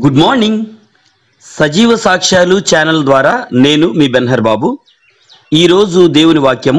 good morning సజీవ సాక్ష్యాలు channel ద్వారా నేను మీ బెన్హర్ బాబు ఈరోజు దేవుని వాక్యము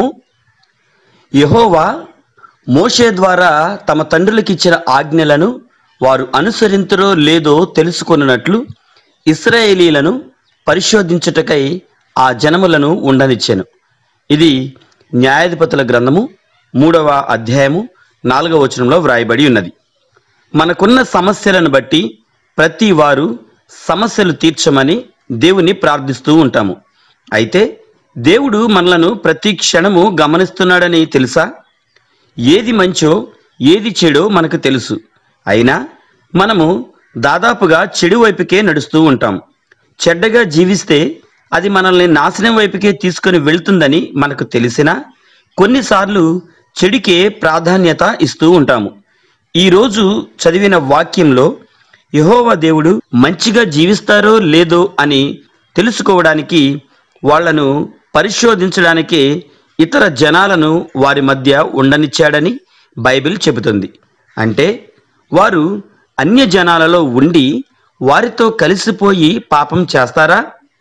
యహోవా మోషే ద్వారా తమ తండ్రులకు ఇచ్చిన ఆజ్ఞలను వారు అనుసరించరో లేదో తెలుసుకొనున్నట్లు ఇస్రాయేలీలను పరిశోధించుటకై ఆ జనములను ఉండనిచ్చెను ఇది న్యాయాధిపతుల గ్రంథము మూడవ అధ్యాయము నాలుగవ వచనంలో వ్రాయబడి ఉన్నది మనకున్న సమస్యలను బట్టి ప్రతి వారు సమస్యలు తీర్చమని దేవుని ప్రార్థిస్తూ ఉంటాము అయితే దేవుడు మనలను ప్రతి క్షణము గమనిస్తున్నాడని తెలుసా ఏది మంచో ఏది చెడో మనకు తెలుసు అయినా మనము దాదాపుగా చెడు వైపుకే నడుస్తూ ఉంటాం చెడ్డగా జీవిస్తే అది మనల్ని నాశనం వైపుకే తీసుకొని వెళ్తుందని మనకు తెలిసినా కొన్నిసార్లు చెడుకే ప్రాధాన్యత ఇస్తూ ఉంటాము ఈరోజు చదివిన వాక్యంలో యహోవా దేవుడు మంచిగా జీవిస్తారో లేదో అని తెలుసుకోవడానికి వాళ్ళను పరిశోధించడానికి ఇతర జనాలను వారి మధ్య ఉండనిచ్చాడని బైబిల్ చెబుతుంది అంటే వారు అన్య జనాలలో ఉండి వారితో కలిసిపోయి పాపం చేస్తారా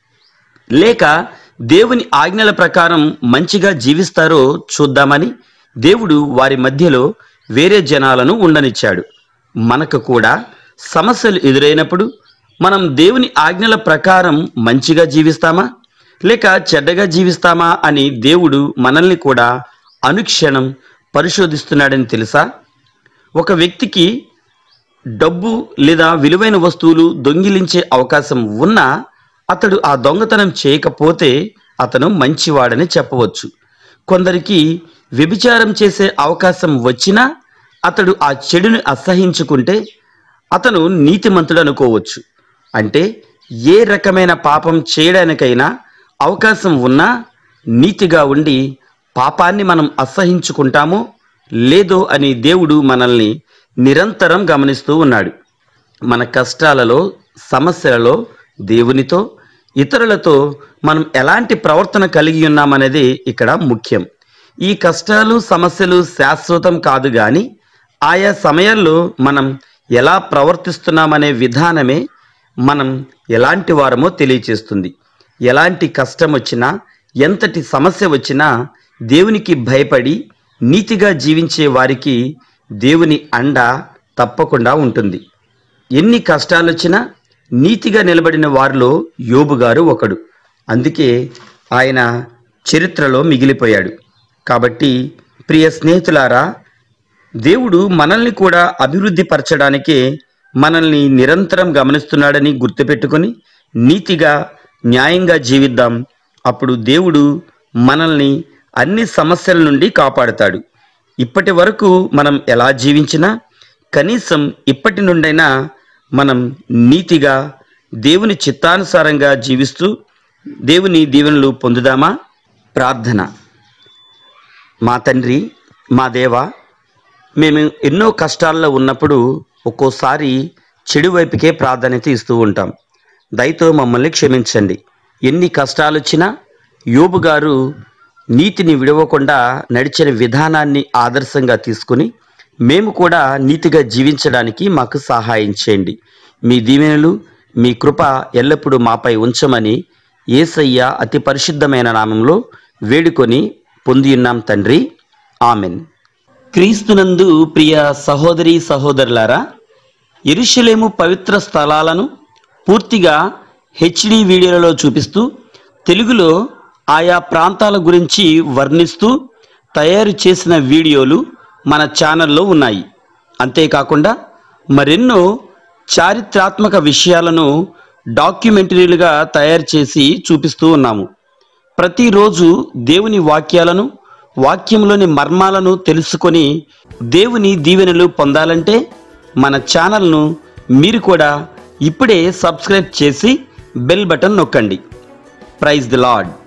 లేక దేవుని ఆజ్ఞల ప్రకారం మంచిగా జీవిస్తారో చూద్దామని దేవుడు వారి మధ్యలో వేరే జనాలను ఉండనిచ్చాడు మనకు కూడా సమస్యలు ఎదురైనప్పుడు మనం దేవుని ఆజ్ఞల ప్రకారం మంచిగా జీవిస్తామా లేక చెడ్డగా జీవిస్తామా అని దేవుడు మనల్ని కూడా అనుక్షణం పరిశోధిస్తున్నాడని తెలుసా ఒక వ్యక్తికి డబ్బు లేదా విలువైన వస్తువులు దొంగిలించే అవకాశం ఉన్నా అతడు ఆ దొంగతనం చేయకపోతే అతను మంచివాడని చెప్పవచ్చు కొందరికి వ్యభిచారం చేసే అవకాశం వచ్చినా అతడు ఆ చెడుని అసహించుకుంటే అతను నీతిమంతుడు అనుకోవచ్చు అంటే ఏ రకమైన పాపం చేయడానికైనా అవకాశం ఉన్నా నీతిగా ఉండి పాపాన్ని మనం అసహించుకుంటామో లేదో అని దేవుడు మనల్ని నిరంతరం గమనిస్తూ ఉన్నాడు మన కష్టాలలో సమస్యలలో దేవునితో ఇతరులతో మనం ఎలాంటి ప్రవర్తన కలిగి ఉన్నామనేది ఇక్కడ ముఖ్యం ఈ కష్టాలు సమస్యలు శాశ్వతం కాదు కానీ ఆయా సమయాల్లో మనం ఎలా ప్రవర్తిస్తున్నామనే విధానమే మనం ఎలాంటి వారమో తెలియచేస్తుంది ఎలాంటి కష్టం వచ్చినా ఎంతటి సమస్య వచ్చినా దేవునికి భయపడి నీతిగా జీవించే వారికి దేవుని అండ తప్పకుండా ఉంటుంది ఎన్ని కష్టాలు వచ్చినా నీతిగా నిలబడిన వారిలో యోబు గారు ఒకడు అందుకే ఆయన చరిత్రలో మిగిలిపోయాడు కాబట్టి ప్రియ స్నేహితులారా దేవుడు మనల్ని కూడా అభివృద్ధి పరచడానికే మనల్ని నిరంతరం గమనిస్తున్నాడని గుర్తుపెట్టుకొని నీతిగా న్యాయంగా జీవిద్దాం అప్పుడు దేవుడు మనల్ని అన్ని సమస్యల నుండి కాపాడుతాడు ఇప్పటి వరకు మనం ఎలా జీవించినా కనీసం ఇప్పటి నుండైనా మనం నీతిగా దేవుని చిత్తానుసారంగా జీవిస్తూ దేవుని దీవెనలు పొందుదామా ప్రార్థన మా తండ్రి మా దేవ మేము ఎన్నో కష్టాల్లో ఉన్నప్పుడు ఒక్కోసారి చెడు వైపుకే ప్రాధాన్యత ఇస్తూ ఉంటాం దయతో మమ్మల్ని క్షమించండి ఎన్ని కష్టాలు వచ్చినా యోబు గారు నీతిని విడవకుండా నడిచిన విధానాన్ని ఆదర్శంగా తీసుకుని మేము కూడా నీతిగా జీవించడానికి మాకు సహాయం చేయండి మీ దీవెనలు మీ కృప ఎల్లప్పుడూ మాపై ఉంచమని ఏసయ్య అతి పరిశుద్ధమైన నామంలో వేడుకొని పొందియున్నాం తండ్రి ఆమెన్ క్రీస్తునందు ప్రియ సహోదరి సహోదరులారా ఎరుషలేము పవిత్ర స్థలాలను పూర్తిగా హెచ్డి వీడియోలలో చూపిస్తూ తెలుగులో ఆయా ప్రాంతాల గురించి వర్ణిస్తూ తయారు చేసిన వీడియోలు మన ఛానల్లో ఉన్నాయి అంతేకాకుండా మరెన్నో చారిత్రాత్మక విషయాలను డాక్యుమెంటరీలుగా తయారు చేసి చూపిస్తూ ఉన్నాము ప్రతిరోజు దేవుని వాక్యాలను వాక్యంలోని మర్మాలను తెలుసుకొని దేవుని దీవెనలు పొందాలంటే మన ఛానల్ను మీరు కూడా ఇప్పుడే సబ్స్క్రైబ్ చేసి బెల్ బటన్ నొక్కండి ప్రైజ్ ది లార్డ్